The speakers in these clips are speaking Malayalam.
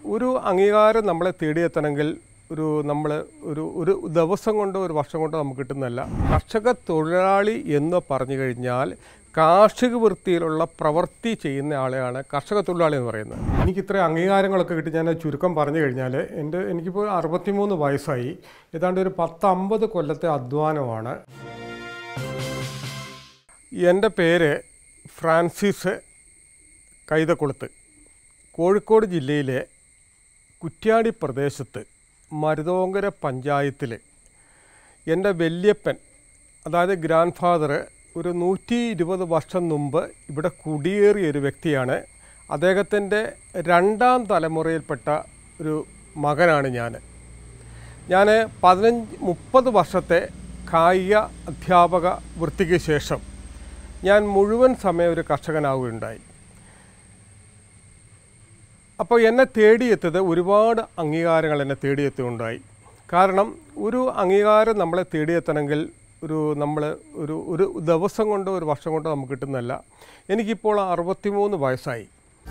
ഒരു അംഗീകാരം നമ്മളെ തേടിയെത്തണമെങ്കിൽ ഒരു നമ്മൾ ഒരു ഒരു ദിവസം കൊണ്ടോ ഒരു വർഷം കൊണ്ടോ നമുക്ക് കിട്ടുന്നതല്ല കർഷക തൊഴിലാളി എന്ന് പറഞ്ഞു കഴിഞ്ഞാൽ കാർഷിക വൃത്തിയിലുള്ള പ്രവൃത്തി ചെയ്യുന്ന ആളെയാണ് കർഷക തൊഴിലാളി എന്ന് പറയുന്നത് എനിക്ക് ഇത്ര അംഗീകാരങ്ങളൊക്കെ കിട്ടി ഞാൻ ചുരുക്കം പറഞ്ഞു കഴിഞ്ഞാൽ എൻ്റെ എനിക്കിപ്പോൾ അറുപത്തിമൂന്ന് വയസ്സായി ഏതാണ്ട് ഒരു പത്തമ്പത് കൊല്ലത്തെ അധ്വാനമാണ് എൻ്റെ പേര് ഫ്രാൻസിസ് കൈതക്കുളത്ത് കോഴിക്കോട് ജില്ലയിലെ കുറ്റ്യാടി പ്രദേശത്ത് മരുതോങ്കര പഞ്ചായത്തിൽ എൻ്റെ വല്യപ്പൻ അതായത് ഗ്രാൻഡ് ഫാദർ ഒരു നൂറ്റി ഇരുപത് വർഷം മുമ്പ് ഇവിടെ കുടിയേറിയ ഒരു വ്യക്തിയാണ് അദ്ദേഹത്തിൻ്റെ രണ്ടാം തലമുറയിൽപ്പെട്ട ഒരു മകനാണ് ഞാൻ ഞാൻ പതിനഞ്ച് മുപ്പത് വർഷത്തെ കായിക അധ്യാപക വൃത്തിക്ക് ശേഷം ഞാൻ മുഴുവൻ സമയം ഒരു കർഷകനാവുകയുണ്ടായി അപ്പോൾ എന്നെ തേടിയെത്തത് ഒരുപാട് അംഗീകാരങ്ങൾ എന്നെ തേടിയെത്തുകയുണ്ടായി കാരണം ഒരു അംഗീകാരം നമ്മളെ തേടിയെത്തണമെങ്കിൽ ഒരു നമ്മൾ ഒരു ഒരു ദിവസം കൊണ്ടോ ഒരു വർഷം കൊണ്ടോ നമുക്ക് കിട്ടുന്നതല്ല എനിക്കിപ്പോൾ അറുപത്തിമൂന്ന് വയസ്സായി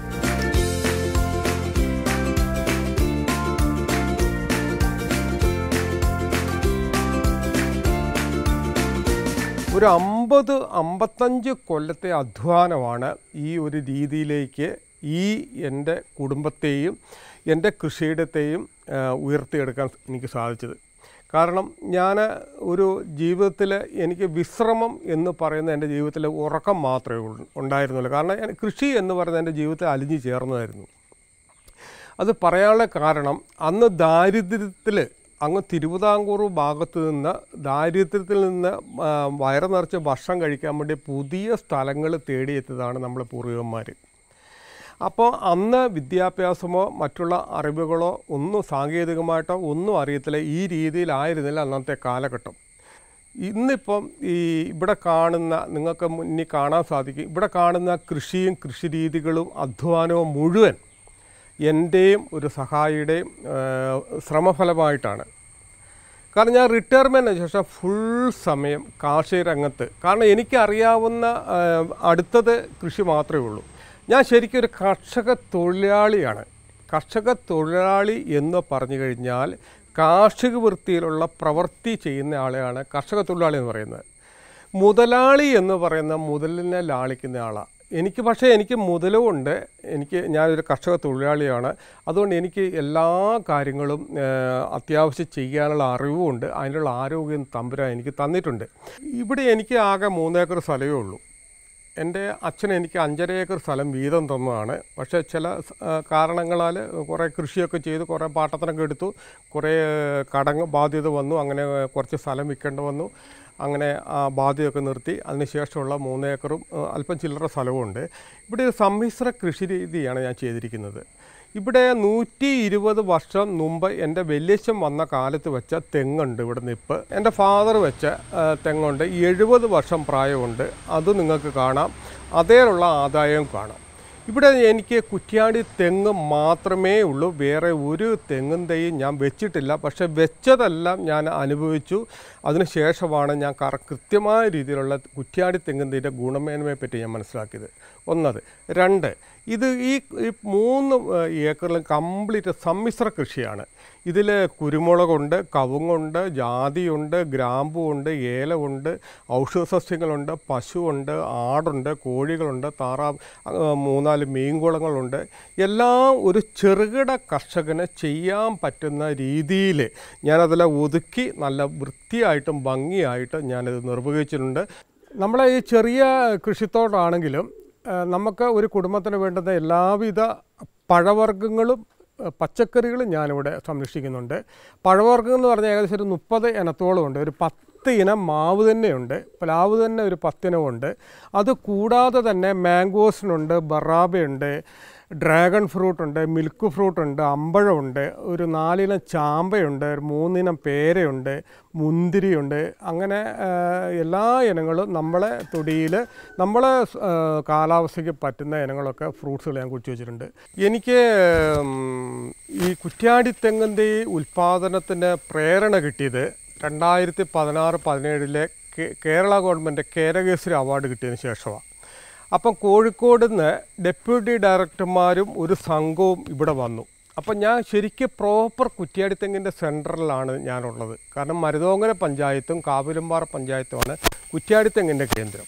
ഒരു അമ്പത് അമ്പത്തഞ്ച് കൊല്ലത്തെ അധ്വാനമാണ് ഈ ഒരു രീതിയിലേക്ക് ഈ എൻ്റെ കുടുംബത്തെയും എൻ്റെ കൃഷിയിടത്തെയും ആ, ഉയർത്തിയെടുക്കാൻ എനിക്ക് സാധിച്ചത് കാരണം ഞാൻ ഒരു ജീവിതത്തിൽ എനിക്ക് വിശ്രമം എന്ന് പറയുന്ന എൻ്റെ ജീവിതത്തിൽ ഉറക്കം മാത്രമേ ഉള്ളൂ ഉണ്ടായിരുന്നുള്ളൂ കാരണം ഞാൻ കൃഷി എന്ന് പറയുന്നത് എൻ്റെ ജീവിതത്തിൽ അലിഞ്ഞു ചേർന്നതായിരുന്നു അത് പറയാനുള്ള കാരണം അന്ന് ദാരിദ്ര്യത്തിൽ അങ്ങ് തിരുവിതാംകൂർ ഭാഗത്ത് നിന്ന് ദാരിദ്ര്യത്തിൽ നിന്ന് ആ, വയറ് നിറച്ച് ഭക്ഷണം കഴിക്കാൻ വേണ്ടി പുതിയ സ്ഥലങ്ങൾ തേടിയെത്തിയതാണ് നമ്മളെ പൂർവികന്മാർ അപ്പോൾ അന്ന് വിദ്യാഭ്യാസമോ മറ്റുള്ള അറിവുകളോ ഒന്നും സാങ്കേതികമായിട്ടോ ഒന്നും അറിയത്തില്ല ഈ രീതിയിലായിരുന്നില്ല അന്നത്തെ കാലഘട്ടം ഇന്നിപ്പം ഈ ഇവിടെ കാണുന്ന നിങ്ങൾക്ക് മുന്നിൽ കാണാൻ സാധിക്കും ഇവിടെ കാണുന്ന കൃഷിയും കൃഷിരീതികളും അധ്വാനവും മുഴുവൻ എൻ്റെയും ഒരു സഹായിയുടെയും ആ, ശ്രമഫലമായിട്ടാണ് കാരണം ഞാൻ റിട്ടയർമെൻറ്റിന് ശേഷം ഫുൾ സമയം കാർഷിക രംഗത്ത് കാരണം എനിക്കറിയാവുന്ന ആ, അടുത്തത് കൃഷി മാത്രമേ ഉള്ളൂ ഞാൻ ശരിക്കും ഒരു കർഷക തൊഴിലാളിയാണ് കർഷക തൊഴിലാളി എന്ന് പറഞ്ഞു കഴിഞ്ഞാൽ കാർഷിക വൃത്തിയിലുള്ള പ്രവൃത്തി ചെയ്യുന്ന ആളെയാണ് കർഷക തൊഴിലാളി എന്ന് പറയുന്നത് മുതലാളി എന്ന് പറയുന്ന മുതലിനെ ലാളിക്കുന്ന ആളാണ് എനിക്ക് പക്ഷേ എനിക്ക് മുതലുമുണ്ട് എനിക്ക് ഞാനൊരു കർഷക തൊഴിലാളിയാണ് അതുകൊണ്ട് എനിക്ക് എല്ലാ കാര്യങ്ങളും ആ, അത്യാവശ്യം ചെയ്യാനുള്ള അറിവുമുണ്ട് അതിനുള്ള ആരോഗ്യം തമ്പുരാൻ എനിക്ക് തന്നിട്ടുണ്ട് ഇവിടെ എനിക്ക് ആകെ മൂന്നേക്കർ സ്ഥലമേ ഉള്ളൂ എൻ്റെ അച്ഛൻ എനിക്ക് അഞ്ചര ഏക്കർ സ്ഥലം വീതം തന്നതാണ് പക്ഷേ ചില ആ, കാരണങ്ങളാൽ കുറേ കൃഷിയൊക്കെ ചെയ്ത് കുറേ പാട്ടത്തിനൊക്കെ എടുത്തു കുറേ കടങ്ങ് ബാധ്യത വന്നു അങ്ങനെ കുറച്ച് സ്ഥലം വിൽക്കേണ്ടി വന്നു അങ്ങനെ ആ ബാധ്യതയൊക്കെ നിർത്തി അതിനുശേഷമുള്ള മൂന്ന് ഏക്കറും ആ, അല്പം ചില്ലറ സ്ഥലവുമുണ്ട് ഇവിടെ ഒരു സമ്മിശ്ര കൃഷി രീതിയാണ് ഞാൻ ചെയ്തിരിക്കുന്നത് ഇവിടെ നൂറ്റി ഇരുപത് വർഷം മുമ്പ് എൻ്റെ വല്യച്ഛൻ വന്ന കാലത്ത് വെച്ച തെങ്ങുണ്ട് ഇവിടെ നിപ്പ് എൻ്റെ ഫാദർ വെച്ച ആ, തെങ്ങുണ്ട് എഴുപത് വർഷം പ്രായമുണ്ട് അത് നിങ്ങൾക്ക് കാണാം അതേലുള്ള ആദായവും കാണാം ഇവിടെ എനിക്ക് കുറ്റ്യാടി തെങ്ങ് മാത്രമേ ഉള്ളൂ വേറെ ഒരു തെങ്ങും തൈയും ഞാൻ വെച്ചിട്ടില്ല പക്ഷേ വെച്ചതെല്ലാം ഞാൻ അനുഭവിച്ചു അതിനുശേഷമാണ് ഞാൻ കറ കൃത്യമായ രീതിയിലുള്ള കുറ്റ്യാടി തെങ്ങും തൈയുടെ ഗുണമേന്മയെ പറ്റി ഞാൻ മനസ്സിലാക്കിയത് ഒന്നത് രണ്ട് ഇത് ഈ ഈ മൂന്ന് ഏഹ്, ഏക്കറിലും കംപ്ലീറ്റ് സമ്മിശ്ര കൃഷിയാണ് ഇതിൽ കുരുമുളകുണ്ട് കവുങ്ങുണ്ട് ജാതിയുണ്ട് ഗ്രാമ്പുണ്ട് ഏലമുണ്ട് ഔഷധ സസ്യങ്ങളുണ്ട് പശുവുണ്ട് ആടുണ്ട് കോഴികളുണ്ട് താറാവ് ആ, മൂന്നാല് മീൻകുളങ്ങളുണ്ട് എല്ലാം ഒരു ചെറുകിട കർഷകന് ചെയ്യാൻ പറ്റുന്ന രീതിയിൽ ഞാനതിൽ ഒതുക്കി നല്ല വൃത്തിയായിട്ടും ഭംഗിയായിട്ടും ഞാനത് നിർവഹിച്ചിട്ടുണ്ട് നമ്മളെ ഈ ചെറിയ കൃഷിത്തോടാണെങ്കിലും ആ, നമുക്ക് ഒരു കുടുംബത്തിന് വേണ്ടുന്ന എല്ലാവിധ പഴവർഗ്ഗങ്ങളും ആ, പച്ചക്കറികളും ഞാനിവിടെ സംരക്ഷിക്കുന്നുണ്ട് പഴവർഗ്ഗങ്ങൾ എന്ന് പറഞ്ഞാൽ ഏകദേശം ഒരു മുപ്പത് ഇനത്തോളം ഉണ്ട് ഒരു പത്ത് ഇനം മാവ് തന്നെയുണ്ട് പ്ലാവ് തന്നെ ഒരു പത്തിനമുണ്ട് അത് കൂടാതെ തന്നെ മാംഗോസിനുണ്ട് ബറാബയുണ്ട് ഡ്രാഗൺ ഫ്രൂട്ട് ഉണ്ട് മിൽക്ക് ഫ്രൂട്ട് ഉണ്ട് അമ്പഴമുണ്ട് ഒരു നാലിനം ചാമ്പയുണ്ട് ഒരു മൂന്നിനം പേരയുണ്ട് മുന്തിരിയുണ്ട് അങ്ങനെ ആ, എല്ലാ ഇനങ്ങളും നമ്മളെ തൊടിയിൽ നമ്മളെ ആ, കാലാവസ്ഥയ്ക്ക് പറ്റുന്ന ഇനങ്ങളൊക്കെ ഫ്രൂട്ട്സുകൾ ഞാൻ കുറിച്ച് വെച്ചിട്ടുണ്ട് എനിക്ക് ഉം, ഈ കുറ്റ്യാടി തെങ്ങിൻ്റെ ഉൽപ്പാദനത്തിന് പ്രേരണ കിട്ടിയത് രണ്ടായിരത്തി പതിനാറ് പതിനേഴിലെ കേരള ഗവൺമെൻറ് കേരകേസരി അവാർഡ് കിട്ടിയതിന് ശേഷമാണ് അപ്പം കോഴിക്കോട് നിന്ന് ഡെപ്യൂട്ടി ഡയറക്ടർമാരും ഒരു സംഘവും ഇവിടെ വന്നു അപ്പം ഞാൻ ശരിക്കും പ്രോപ്പർ കുറ്റിയാടി തെങ്ങിൻ്റെ സെൻറ്ററിലാണ് ഞാനുള്ളത് കാരണം മരുതോങ്കര പഞ്ചായത്തും കാവിലുംപാറ പഞ്ചായത്തുമാണ് കുറ്റിയാടി തെങ്ങിൻ്റെ കേന്ദ്രം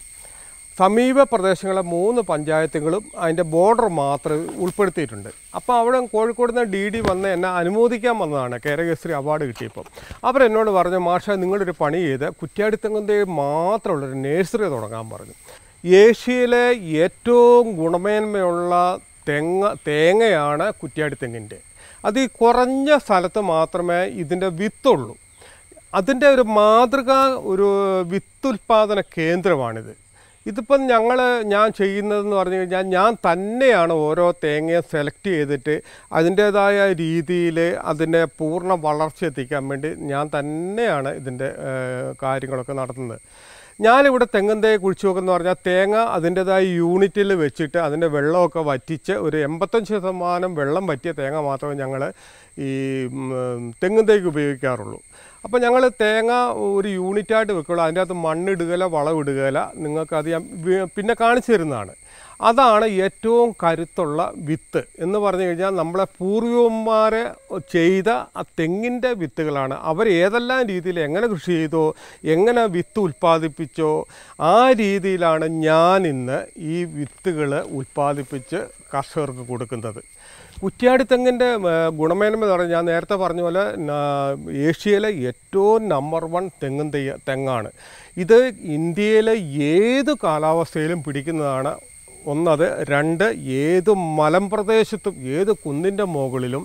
സമീപ പ്രദേശങ്ങളെ മൂന്ന് പഞ്ചായത്തുകളും അതിൻ്റെ ബോർഡർ മാത്രം ഉൾപ്പെടുത്തിയിട്ടുണ്ട് അപ്പോൾ അവിടെ കോഴിക്കോട് നിന്ന് ഡി ഡി വന്ന് എന്നെ അനുമോദിക്കാൻ വന്നതാണ് കേരകശ്രീ അവാർഡ് കിട്ടിയപ്പോൾ അവരെന്നോട് പറഞ്ഞു മാഷ നിങ്ങളൊരു പണി ചെയ്ത് കുറ്റ്യാടിത്തെങ്ങിൻ്റെ മാത്രമുള്ളൊരു നേഴ്സറി തുടങ്ങാൻ പറഞ്ഞു ഏഷ്യയിലെ ഏറ്റവും ഗുണമേന്മയുള്ള തെങ്ങ തേങ്ങയാണ് കുറ്റ്യാടിത്തെങ്ങിൻ്റെ അത് ഈ കുറഞ്ഞ സ്ഥലത്ത് മാത്രമേ ഇതിൻ്റെ വിത്തുള്ളൂ അതിൻ്റെ ഒരു മാതൃക ഒരു വിത്തുൽപാദന കേന്ദ്രമാണിത് ഇതിപ്പം ഞങ്ങൾ ഞാൻ ചെയ്യുന്നതെന്ന് പറഞ്ഞു കഴിഞ്ഞാൽ ഞാൻ തന്നെയാണ് ഓരോ തേങ്ങയും സെലക്ട് ചെയ്തിട്ട് അതിൻ്റേതായ രീതിയിൽ അതിൻ്റെ പൂർണ്ണ വളർച്ച എത്തിക്കാൻ വേണ്ടി ഞാൻ തന്നെയാണ് ഇതിൻ്റെ ഏഹ്, കാര്യങ്ങളൊക്കെ നടത്തുന്നത് ഞാനിവിടെ തെങ്ങൻ തേങ്ങ കുഴിച്ചു നോക്കുന്ന പറഞ്ഞാൽ തേങ്ങ അതിൻ്റേതായ യൂണിറ്റിൽ വെച്ചിട്ട് അതിൻ്റെ വെള്ളമൊക്കെ വറ്റിച്ച് ഒരു എൺപത്തഞ്ച് ശതമാനം വെള്ളം വറ്റിയ തേങ്ങ മാത്രമേ ഞങ്ങൾ ഈ ഉം, തെങ്ങൻ തേക്ക് ഉപയോഗിക്കാറുള്ളൂ അപ്പോൾ ഞങ്ങൾ തേങ്ങ ഒരു യൂണിറ്റായിട്ട് വെക്കുള്ളൂ അതിൻ്റെ അകത്ത് മണ്ണിടുകയില്ല വളമിടുകയില്ല നിങ്ങൾക്കത് ഞാൻ വി- പിന്നെ കാണിച്ചു തരുന്നതാണ് അതാണ് ഏറ്റവും കരുത്തുള്ള വിത്ത് എന്ന് പറഞ്ഞു കഴിഞ്ഞാൽ നമ്മളെ പൂർവികന്മാരെ ചെയ്ത ആ തെങ്ങിൻ്റെ വിത്തുകളാണ് അവർ ഏതെല്ലാം രീതിയിൽ എങ്ങനെ കൃഷി ചെയ്തോ എങ്ങനെ വിത്ത് ഉൽപ്പാദിപ്പിച്ചോ ആ രീതിയിലാണ് ഞാൻ ഇന്ന് ഈ വിത്തുകൾ ഉൽപ്പാദിപ്പിച്ച് കർഷകർക്ക് കൊടുക്കുന്നത് കുറ്റ്യാടി തെങ്ങിൻ്റെ ഗുണമേന്മ എന്ന് പറഞ്ഞാൽ ഞാൻ നേരത്തെ പറഞ്ഞ പോലെ ന- ഏഷ്യയിലെ ഏറ്റവും നമ്പർ വൺ തെങ്ങും തെയ്യ തെങ്ങാണ് ഇത് ഇന്ത്യയിലെ ഏത് കാലാവസ്ഥയിലും പിടിക്കുന്നതാണ് ഒന്നത് രണ്ട് ഏത് മലമ്പ്രദേശത്തും ഏത് കുന്നിൻ്റെ മുകളിലും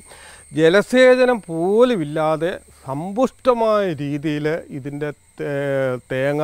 ജലസേചനം പോലും ഇല്ലാതെ സമ്പുഷ്ടമായ രീതിയിൽ ഇതിൻ്റെ തേ- തേങ്ങ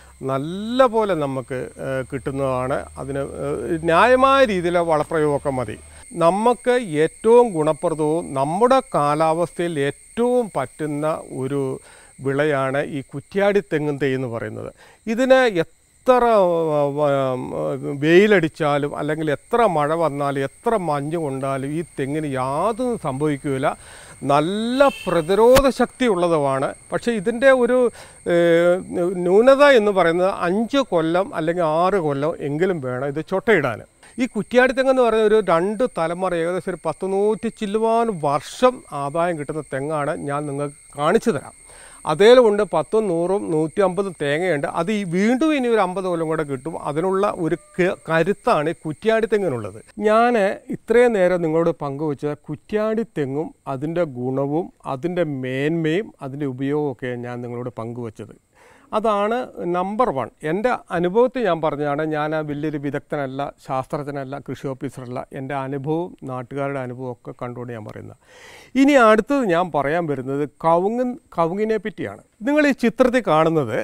നല്ല പോലെ നമുക്ക് ഏഹ്, കിട്ടുന്നതാണ് അതിന് ഏഹ്, ന്യായമായ രീതിയിലെ വളപ്രയോഗമൊക്കെ മതി നമുക്ക് ഏറ്റവും ഗുണപ്രദവും നമ്മുടെ കാലാവസ്ഥയിൽ ഏറ്റവും പറ്റുന്ന ഒരു വിളയാണ് ഈ കുറ്റ്യാടി തെങ്ങും തൈ എന്ന് പറയുന്നത് ഇതിന് എത്ര ആ, വ- വെയിലടിച്ചാലും അല്ലെങ്കിൽ എത്ര മഴ വന്നാലും എത്ര മഞ്ഞ് കൊണ്ടാലും ഈ തെങ്ങിന് യാതൊന്നും സംഭവിക്കില്ല നല്ല പ്രതിരോധ ശക്തി ഉള്ളതുമാണ് പക്ഷേ ഇതിൻ്റെ ഒരു ഏഹ്, ന്യൂനത എന്ന് പറയുന്നത് അഞ്ച് കൊല്ലം അല്ലെങ്കിൽ ആറ് കൊല്ലം എങ്കിലും വേണം ഇത് ചൊട്ടയിടാൻ ഈ കുറ്റ്യാടി തെങ്ങെന്ന് പറയുന്ന ഒരു രണ്ട് തലമുറ ഏകദേശം ഒരു പത്ത് നൂറ്റി ചില്ലുവാൻ വർഷം ആദായം കിട്ടുന്ന തെങ്ങാണ് ഞാൻ നിങ്ങൾക്ക് കാണിച്ചു തരാം അതേലുണ്ട് പത്തും നൂറും നൂറ്റി അമ്പതും തേങ്ങയുണ്ട് അത് ഈ വീണ്ടും ഇനി ഒരു അമ്പത് കൊല്ലം കൂടെ കിട്ടും അതിനുള്ള ഒരു ക- കരുത്താണ് ഈ കുറ്റ്യാടി തെങ്ങിനുള്ളത് ഞാൻ ഇത്രയും നേരം നിങ്ങളോട് പങ്കുവെച്ച കുറ്റ്യാടി തെങ്ങും അതിൻ്റെ ഗുണവും അതിൻ്റെ മേന്മയും അതിൻ്റെ ഉപയോഗമൊക്കെ ഞാൻ നിങ്ങളോട് പങ്കുവച്ചത് അതാണ് നമ്പർ വൺ എൻ്റെ അനുഭവത്തിൽ ഞാൻ പറഞ്ഞതാണ് ഞാൻ ആ വലിയൊരു വിദഗ്ധനല്ല ശാസ്ത്രജ്ഞനല്ല കൃഷി ഓഫീസറല്ല എൻ്റെ അനുഭവവും നാട്ടുകാരുടെ അനുഭവവും ഒക്കെ കണ്ടുകൊണ്ട് ഞാൻ പറയുന്നത് ഇനി അടുത്തത് ഞാൻ പറയാൻ വരുന്നത് കവുങ്ങൻ കവുങ്ങിനെ പറ്റിയാണ് നിങ്ങൾ ഈ ചിത്രത്തിൽ കാണുന്നത്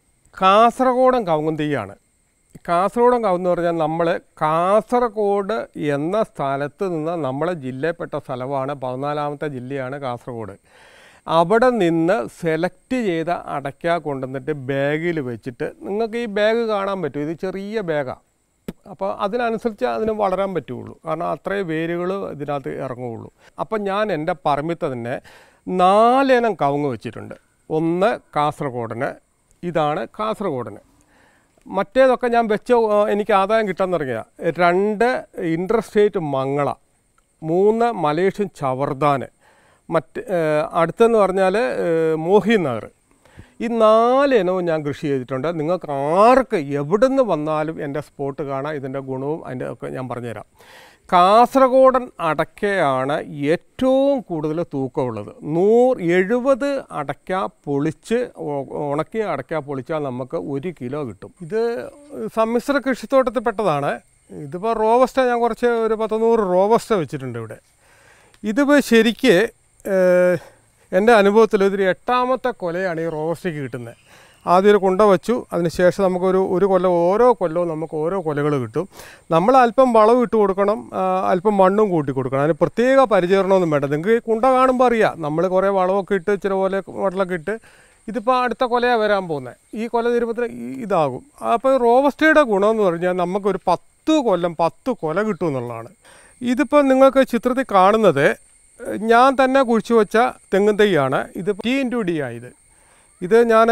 കാസർഗോഡൻ കവുങ്ങൻ തെയ്യാണ് കാസർഗോഡൻ കവുന്ന് പറഞ്ഞാൽ നമ്മൾ കാസർഗോഡ് എന്ന സ്ഥലത്ത് നിന്ന് നമ്മളെ ജില്ലയിൽപ്പെട്ട സ്ഥലമാണ് പതിനാലാമത്തെ ജില്ലയാണ് കാസർഗോഡ് അവിടെ നിന്ന് സെലക്ട് ചെയ്ത അടയ്ക്ക കൊണ്ടുവന്നിട്ട് ബാഗിൽ വെച്ചിട്ട് നിങ്ങൾക്ക് ഈ ബാഗ് കാണാൻ പറ്റും ഇത് ചെറിയ ബാഗാണ് അപ്പോൾ അതിനനുസരിച്ച് അതിന് വളരാൻ പറ്റുള്ളൂ കാരണം അത്രയും വേരുകൾ ഇതിനകത്ത് ഇറങ്ങുകയുള്ളൂ അപ്പം ഞാൻ എൻ്റെ പറമ്പിൽ തന്നെ നാലിനം കവുങ്ങ് വെച്ചിട്ടുണ്ട് ഒന്ന് കാസർഗോഡിന് ഇതാണ് കാസർഗോഡിന് മറ്റേതൊക്കെ ഞാൻ വെച്ച ആ, എനിക്ക് ആദായം കിട്ടാൻ തുടങ്ങിയ രണ്ട് ഇൻ്റർസ്റ്റേറ്റ് മംഗള മൂന്ന് മലേഷ്യൻ ചവർദാന് മറ്റ് ഏ, അടുത്തെന്ന് പറഞ്ഞാൽ മോഹിൻ നഗർ ഈ നാല് ഇനവും ഞാൻ കൃഷി ചെയ്തിട്ടുണ്ട് നിങ്ങൾക്ക് ആർക്ക് എവിടെ നിന്ന് വന്നാലും എൻ്റെ സ്പോട്ട് കാണാം ഇതിൻ്റെ ഗുണവും അതിൻ്റെ ഒക്കെ ഞാൻ പറഞ്ഞുതരാം കാസർഗോഡൻ അടയ്ക്കയാണ് ഏറ്റവും കൂടുതൽ തൂക്കമുള്ളത് നൂറ് എഴുപത് അടയ്ക്ക പൊളിച്ച് ഉ- ഉണക്കിയ അടയ്ക്ക പൊളിച്ചാൽ നമുക്ക് ഒരു കിലോ കിട്ടും ഇത് സമ്മിശ്ര കൃഷിത്തോട്ടത്തിൽപ്പെട്ടതാണ് ഇതിപ്പോൾ റോബസ്റ്റ ഞാൻ കുറച്ച് ഒരു പത്ത് നൂറ് റോബസ്റ്റ വെച്ചിട്ടുണ്ട് ഇവിടെ ഇതിപ്പോൾ ശരിക്ക് ഏഹ്, എൻ്റെ അനുഭവത്തിൽ ഇതൊരു എട്ടാമത്തെ കൊലയാണ് ഈ റോബസ്റ്റയ്ക്ക് കിട്ടുന്നത് ആദ്യം ഒരു കുണ്ട വെച്ചു അതിന് ശേഷം നമുക്കൊരു ഒരു കൊല്ലം ഓരോ കൊല്ലവും നമുക്ക് ഓരോ കൊലകൾ കിട്ടും നമ്മൾ അല്പം വളം ഇട്ട് കൊടുക്കണം ആ, അല്പം മണ്ണും കൂട്ടി കൊടുക്കണം അതിന് പ്രത്യേക പരിചരണമൊന്നും വേണ്ട നിങ്ങൾക്ക് ഈ കുണ്ട കാണുമ്പോൾ അറിയാം നമ്മൾ കുറേ വളമൊക്കെ ഇട്ട് ഇച്ചിരി പോലെ വെള്ളമൊക്കെ ഇട്ട് ഇതിപ്പോൾ അടുത്ത കൊലയാണ് വരാൻ പോകുന്നത് ഈ കൊല തീരുമ്പത്തിന് ഇതാകും അപ്പോൾ റോബസ്റ്റയുടെ ഗുണമെന്ന് പറഞ്ഞാൽ നമുക്കൊരു പത്ത് കൊല്ലം പത്ത് കൊല കിട്ടും എന്നുള്ളതാണ് ഇതിപ്പോൾ നിങ്ങൾക്ക് ചിത്രത്തിൽ കാണുന്നത് ഏഹ്, ഞാൻ തന്നെ കുഴിച്ചു വെച്ച തെങ്ങും തൈയാണ് ഇത് ടി ഇൻറ്റു ഡി ആയത് ഇത് ഞാൻ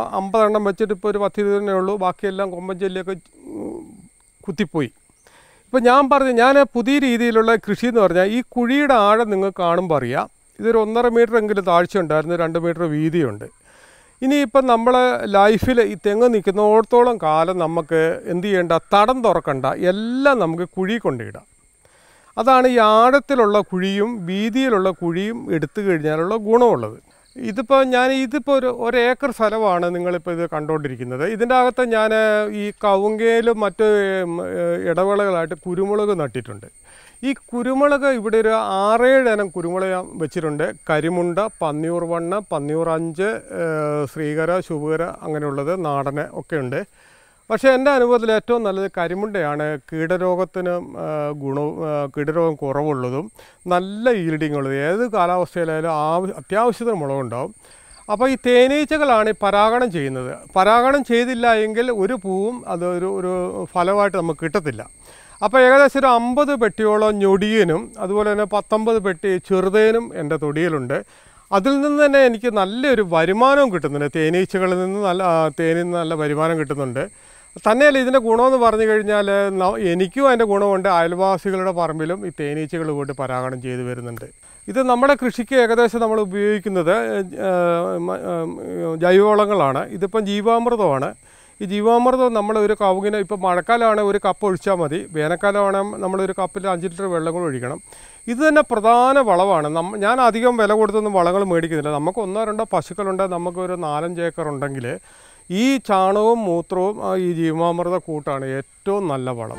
അമ്പതെണ്ണം വെച്ചിട്ട് ഇപ്പോൾ ഒരു പത്ത് ഇരുപതെണ്ണേ ഉള്ളൂ ബാക്കിയെല്ലാം കൊമ്പൻ ചെല്ലിയൊക്കെ ഉം, കുത്തിപ്പോയി ഇപ്പോൾ ഞാൻ പറഞ്ഞു ഞാൻ പുതിയ രീതിയിലുള്ള കൃഷി എന്ന് പറഞ്ഞാൽ ഈ കുഴിയുടെ ആഴം നിങ്ങൾ കാണുമ്പോൾ അറിയാം ഇതൊരു ഒന്നര മീറ്റർ എങ്കിലും താഴ്ച ഉണ്ടായിരുന്നു രണ്ട് മീറ്റർ വീതിയുണ്ട് ഇനിയിപ്പം നമ്മൾ ലൈഫിൽ ഈ തെങ്ങ് നിൽക്കുന്നിടത്തോളം കാലം നമുക്ക് എന്ത് ചെയ്യേണ്ട തടം തുറക്കണ്ട എല്ലാം നമുക്ക് കുഴി കൊണ്ടിടാം അതാണ് ഈ ആഴത്തിലുള്ള കുഴിയും വീതിയിലുള്ള കുഴിയും എടുത്തു കഴിഞ്ഞാലുള്ള ഗുണമുള്ളത് ഇതിപ്പോൾ ഞാൻ ഇതിപ്പോൾ ഒരു ഒരേക്കർ സ്ഥലമാണ് നിങ്ങളിപ്പോൾ ഇത് കണ്ടുകൊണ്ടിരിക്കുന്നത് ഇതിൻ്റെ അകത്ത് ഞാൻ ഈ കവുങ്കയിലും മറ്റ് ഉം, ഏഹ്, ഇടവേളകളായിട്ട് കുരുമുളക് നട്ടിട്ടുണ്ട് ഈ കുരുമുളക് ഇവിടെ ഒരു ആറേഴ് ഇനം കുരുമുളക് ഞാൻ വെച്ചിട്ടുണ്ട് കരിമുണ്ട പന്നിയൂർ വണ്ണ് പന്നിയൂർ അഞ്ച് ഏഹ്, ശ്രീകര ശുഭകര അങ്ങനെയുള്ളത് നാടന് ഒക്കെ ഉണ്ട് പക്ഷേ എൻ്റെ അനുഭവത്തിൽ ഏറ്റവും നല്ലത് കരിമുണ്ടയാണ് കീടരോഗത്തിന് ആ, ഗുണവും ആ, കീടരോഗം കുറവുള്ളതും നല്ല ഈൽഡിങ് ഉള്ളത് ഏത് കാലാവസ്ഥയിലായാലും ആവശ്യ അത്യാവശ്യത്തിന് മുളകുണ്ടാവും അപ്പോൾ ഈ തേനീച്ചകളാണ് ഈ പരാഗണം ചെയ്യുന്നത് പരാഗണം ചെയ്തില്ല എങ്കിൽ ഒരു പൂവും അത് ഒരു ഒരു ഫലമായിട്ട് നമുക്ക് കിട്ടത്തില്ല അപ്പോൾ ഏകദേശം ഒരു അമ്പത് പെട്ടിയോളം ഞൊടിയനും അതുപോലെ തന്നെ പത്തൊമ്പത് പെട്ടി ചെറുതേനും എൻ്റെ തൊടിയിലുണ്ട് അതിൽ നിന്ന് തന്നെ എനിക്ക് നല്ലൊരു വരുമാനവും കിട്ടുന്നുണ്ട് തേനീച്ചകളിൽ നിന്ന് നല്ല ആ, തേനിൽ നിന്ന് നല്ല വരുമാനം കിട്ടുന്നുണ്ട് തന്നെയല്ല ഇതിൻ്റെ ഗുണമെന്ന് പറഞ്ഞു കഴിഞ്ഞാൽ ന- എനിക്കും അതിൻ്റെ ഗുണമുണ്ട് അയൽവാസികളുടെ പറമ്പിലും ഈ തേനീച്ചകൾ കൊണ്ട് പരാഗണം ചെയ്തു വരുന്നുണ്ട് ഇത് നമ്മുടെ കൃഷിക്ക് ഏകദേശം നമ്മൾ ഉപയോഗിക്കുന്നത് ഏഹ്, മ- ഏഹ്, ജൈവവളങ്ങളാണ് ഇതിപ്പം ജീവാമൃതമാണ് ഈ ജീവാമൃതം നമ്മൾ ഒരു കവുങ്ങിന് ഇപ്പോൾ മഴക്കാലമാണ് ഒരു കപ്പ് ഒഴിച്ചാൽ മതി വേനൽക്കാലമാണ് നമ്മളൊരു കപ്പിൽ അഞ്ച് ലിറ്റർ വെള്ളം കൂടെ ഒഴിക്കണം ഇത് തന്നെ പ്രധാന വളമാണ് നമ്മ ഞാൻ അധികം വില കൊടുത്തൊന്നും വളങ്ങൾ മേടിക്കുന്നില്ല നമുക്ക് ഒന്നോ രണ്ടോ പശുക്കളുണ്ട് നമുക്കൊരു നാലഞ്ച് ഏക്കർ ഉണ്ടെങ്കിൽ ഈ ചാണകവും മൂത്രവും ആ ഈ ജീവാമൃത കൂട്ടാണ് ഏറ്റവും നല്ല വളം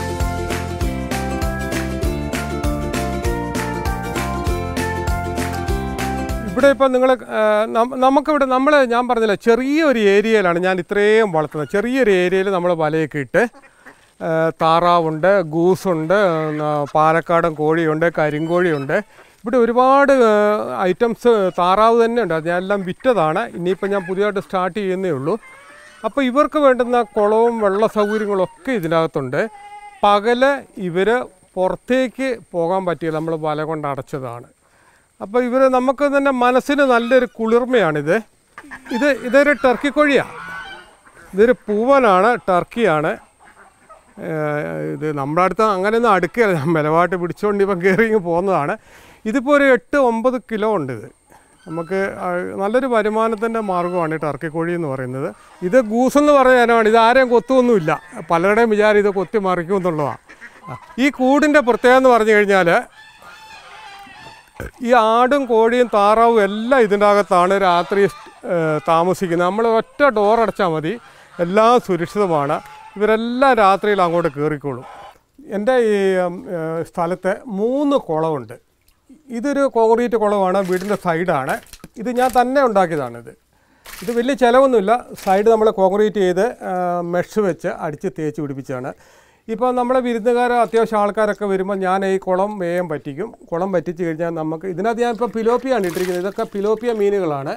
ഇവിടെ ഇപ്പം നിങ്ങൾ നമുക്കിവിടെ നമ്മൾ ഞാൻ പറഞ്ഞില്ല ചെറിയൊരു ഏരിയയിലാണ് ഞാൻ ഇത്രയും വളർത്തുന്നത് ചെറിയൊരു ഏരിയയിൽ നമ്മൾ വലയൊക്കെ ഇട്ട് ആ, താറാവുണ്ട് ഗൂസുണ്ട് ആ, പാലക്കാടൻ കോഴിയുണ്ട് കരിങ്കോഴിയുണ്ട് ഇവിടെ ഒരുപാട് ഐറ്റംസ് താറാവ് തന്നെ ഉണ്ട് അത് ഞാൻ എല്ലാം വിറ്റതാണ് ഇനിയിപ്പോൾ ഞാൻ പുതിയതായിട്ട് സ്റ്റാർട്ട് ചെയ്യുന്നേ ഉള്ളൂ അപ്പോൾ ഇവർക്ക് വേണ്ടുന്ന കുളവും വെള്ള സൗകര്യങ്ങളൊക്കെ ഇതിനകത്തുണ്ട് പകല് ഇവർ പുറത്തേക്ക് പോകാൻ പറ്റിയ നമ്മൾ വല കൊണ്ട് അടച്ചതാണ് അപ്പോൾ ഇവർ നമുക്ക് തന്നെ മനസ്സിന് നല്ലൊരു കുളിർമയാണിത് ഇത് ഇതൊരു ടർക്കി കോഴിയാണ് ഇതൊരു പൂവനാണ് ടർക്കിയാണ് ഏഹ് ഇത് നമ്മുടെ അടുത്ത് അങ്ങനെയൊന്നും അടുക്കുകയല്ല ഞാൻ ബലമായിട്ട് പിടിച്ചുകൊണ്ട് ഇപ്പം കയറി ഇങ്ങ് പോകുന്നതാണ് ഇതിപ്പോൾ ഒരു എട്ട് ഒമ്പത് കിലോ ഉണ്ട് ഇത് നമുക്ക് ആ, നല്ലൊരു വരുമാനത്തിൻ്റെ മാർഗ്ഗമാണ് ഈ ടർക്കി കോഴി എന്ന് പറയുന്നത് ഇത് ഗൂസ് എന്ന് പറയാനാണ് ഇത് ആരെയും കൊത്തുമൊന്നുമില്ല പലരുടെയും വിചാരം ഇത് കൊത്തി മറിക്കും എന്നുള്ളതാണ് ആ, ഈ കൂടിൻ്റെ പ്രത്യേകത എന്ന് പറഞ്ഞു കഴിഞ്ഞാൽ ഈ ആടും കോഴിയും താറാവും എല്ലാം ഇതിൻ്റെ അകത്താണ് രാത്രി ഏഹ്, താമസിക്കുന്നത് നമ്മൾ ഒറ്റ ഡോർ അടച്ചാൽ മതി എല്ലാം സുരക്ഷിതമാണ് ഇവരെല്ലാം രാത്രിയിൽ അങ്ങോട്ട് കയറിക്കോളും എൻ്റെ ഈ ഉം, ഏഹ്, സ്ഥലത്ത് മൂന്ന് കുളമുണ്ട് ഇതൊരു കോൺക്രീറ്റ് കുളമാണ് വീടിൻ്റെ സൈഡാണ് ഇത് ഞാൻ തന്നെ ഉണ്ടാക്കിയതാണിത് ഇത് വലിയ ചിലവൊന്നുമില്ല സൈഡ് നമ്മൾ കോൺക്രീറ്റ് ചെയ്ത് മെഷ് വെച്ച് അടിച്ച് തേച്ച് പിടിപ്പിച്ചാണ് ഇപ്പോൾ നമ്മളെ വിരുന്നുകാർ അത്യാവശ്യം ആൾക്കാരൊക്കെ വരുമ്പോൾ ഞാൻ ഈ കുളം വേഗം പറ്റിക്കും കുളം പറ്റിച്ച് കഴിഞ്ഞാൽ നമുക്ക് ഇതിനകത്ത് ഞാൻ ഇപ്പോൾ പിലോപ്പിയാണ് ഇട്ടിരിക്കുന്നത് ഇതൊക്കെ പിലോപ്പിയ മീനുകളാണ്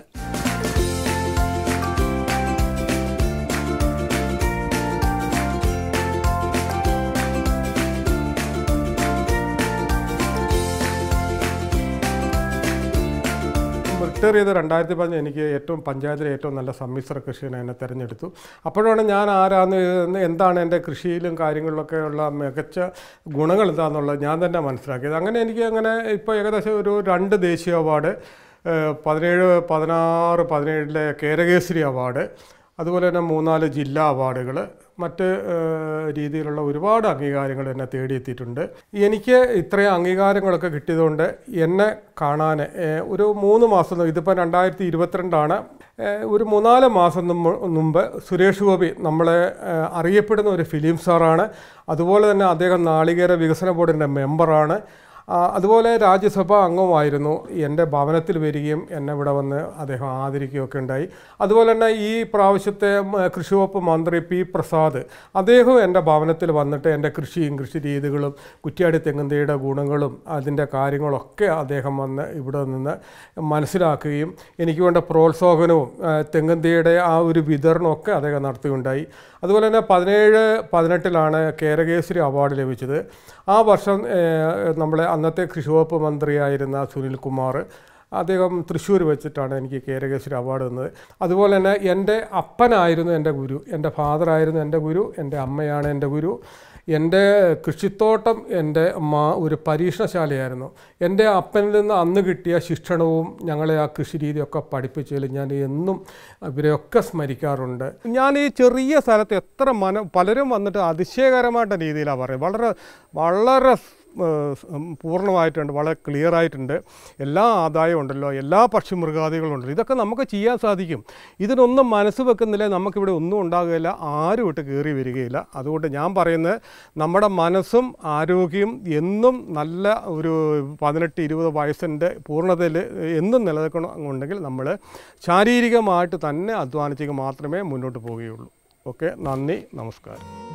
റിട്ടയർ ചെയ്ത് രണ്ടായിരത്തി പതിനഞ്ച് എനിക്ക് ഏറ്റവും പഞ്ചായത്തിലെ ഏറ്റവും നല്ല സമ്മിശ്ര കൃഷിനെ എന്നെ തിരഞ്ഞെടുത്തു അപ്പോഴാണ് ഞാൻ ആരാന്ന് എന്ന് എന്താണ് എൻ്റെ കൃഷിയിലും കാര്യങ്ങളിലൊക്കെ ഉള്ള മികച്ച ഗുണങ്ങൾ എന്താണെന്നുള്ളത് ഞാൻ തന്നെ മനസ്സിലാക്കിയത് അങ്ങനെ എനിക്ക് അങ്ങനെ ഇപ്പോൾ ഏകദേശം ഒരു രണ്ട് ദേശീയ അവാർഡ് ഏഹ്, പതിനേഴ് പതിനാറ് പതിനേഴിലെ കേരകേസരി അവാർഡ് അതുപോലെ തന്നെ മൂന്നാല് ജില്ലാ അവാർഡുകൾ മറ്റ് ഏഹ്, രീതിയിലുള്ള ഒരുപാട് അംഗീകാരങ്ങൾ എന്നെ തേടിയെത്തിയിട്ടുണ്ട് എനിക്ക് ഇത്രയും അംഗീകാരങ്ങളൊക്കെ കിട്ടിയതുകൊണ്ട് എന്നെ കാണാൻ ഏഹ്, ഒരു മൂന്ന് മാസം ഇതിപ്പോൾ രണ്ടായിരത്തി ഇരുപത്തിരണ്ടാണ് ഏഹ്, ഒരു മൂന്നാല് മാസം മുമ്പ് മുമ്പ് സുരേഷ് ഗോപി നമ്മളെ ഏഹ്, അറിയപ്പെടുന്ന ഒരു ഫിലിം സ്റ്റാറാണ് അതുപോലെ തന്നെ അദ്ദേഹം നാളികേര വികസന ബോർഡിൻ്റെ മെമ്പറാണ് ആ, അതുപോലെ രാജ്യസഭാ അംഗമായിരുന്നു എൻ്റെ ഭവനത്തിൽ വരികയും എന്നെ ഇവിടെ വന്ന് അദ്ദേഹം ആദരിക്കുകയൊക്കെ ഉണ്ടായി അതുപോലെ തന്നെ ഈ പ്രാവശ്യത്തെ ഉം, കൃഷി വകുപ്പ് മന്ത്രി പി പ്രസാദ് അദ്ദേഹം എൻ്റെ ഭവനത്തിൽ വന്നിട്ട് എൻ്റെ കൃഷിയും കൃഷി രീതികളും കുറ്റ്യാടി തെങ്ങന്തയുടെ ഗുണങ്ങളും അതിൻ്റെ കാര്യങ്ങളൊക്കെ അദ്ദേഹം വന്ന് ഇവിടെ നിന്ന് മനസ്സിലാക്കുകയും എനിക്ക് വേണ്ട പ്രോത്സാഹനവും ആ, തെങ്ങന്തയുടെ ആ ഒരു വിതരണമൊക്കെ അദ്ദേഹം നടത്തുകയുണ്ടായി അതുപോലെ തന്നെ പതിനേഴ് പതിനെട്ടിലാണ് കേരകേസരി അവാർഡ് ലഭിച്ചത് ആ വർഷം ഏഹ്, നമ്മളെ അന്നത്തെ കൃഷി വകുപ്പ് മന്ത്രിയായിരുന്ന സുനിൽ കുമാർ അദ്ദേഹം തൃശ്ശൂർ വെച്ചിട്ടാണ് എനിക്ക് കേരകേശ്വരി അവാർഡ് തന്നത് അതുപോലെ തന്നെ എൻ്റെ അപ്പനായിരുന്നു എൻ്റെ ഗുരു എൻ്റെ ഫാദറായിരുന്നു എൻ്റെ ഗുരു എൻ്റെ അമ്മയാണ് എൻ്റെ ഗുരു എൻ്റെ കൃഷിത്തോട്ടം എൻ്റെ മാ ഒരു പരീക്ഷണശാലയായിരുന്നു എൻ്റെ അപ്പനിൽ നിന്ന് അന്ന് കിട്ടിയ ശിക്ഷണവും ഞങ്ങളെ ആ കൃഷി രീതിയൊക്കെ പഠിപ്പിച്ചതിൽ ഞാൻ എന്നും ഇവരെയൊക്കെ സ്മരിക്കാറുണ്ട് ഞാൻ ഈ ചെറിയ സ്ഥലത്ത് എത്ര മന പലരും വന്നിട്ട് അതിശയകരമായിട്ട് രീതിയിലാണ് പറയുന്നത് വളരെ വളരെ ഏഹ് ഉം പൂർണ്ണമായിട്ടുണ്ട് വളരെ ക്ലിയർ ആയിട്ടുണ്ട് എല്ലാ ആദായവും ഉണ്ടല്ലോ എല്ലാ പക്ഷിമൃഗാദികളും ഉണ്ടല്ലോ ഇതൊക്കെ നമുക്ക് ചെയ്യാൻ സാധിക്കും ഇതിനൊന്നും മനസ്സ് വെക്കുന്നില്ല നമുക്കിവിടെ ഒന്നും ഉണ്ടാകുകയില്ല ആരും ഇട്ട് കയറി വരികയില്ല അതുകൊണ്ട് ഞാൻ പറയുന്നത് നമ്മുടെ മനസ്സും ആരോഗ്യം എന്നും നല്ല ഒരു പതിനെട്ട് ഇരുപത് വയസ്സിൻ്റെ പൂർണ്ണതയിൽ എന്നും നിലനിൽക്കണമെന്നുണ്ടെങ്കിൽ നമ്മൾ ശാരീരികമായിട്ട് തന്നെ അധ്വാനിച്ചെങ്കിൽ മാത്രമേ മുന്നോട്ട് പോവുകയുള്ളൂ ഓക്കെ നന്ദി നമസ്കാരം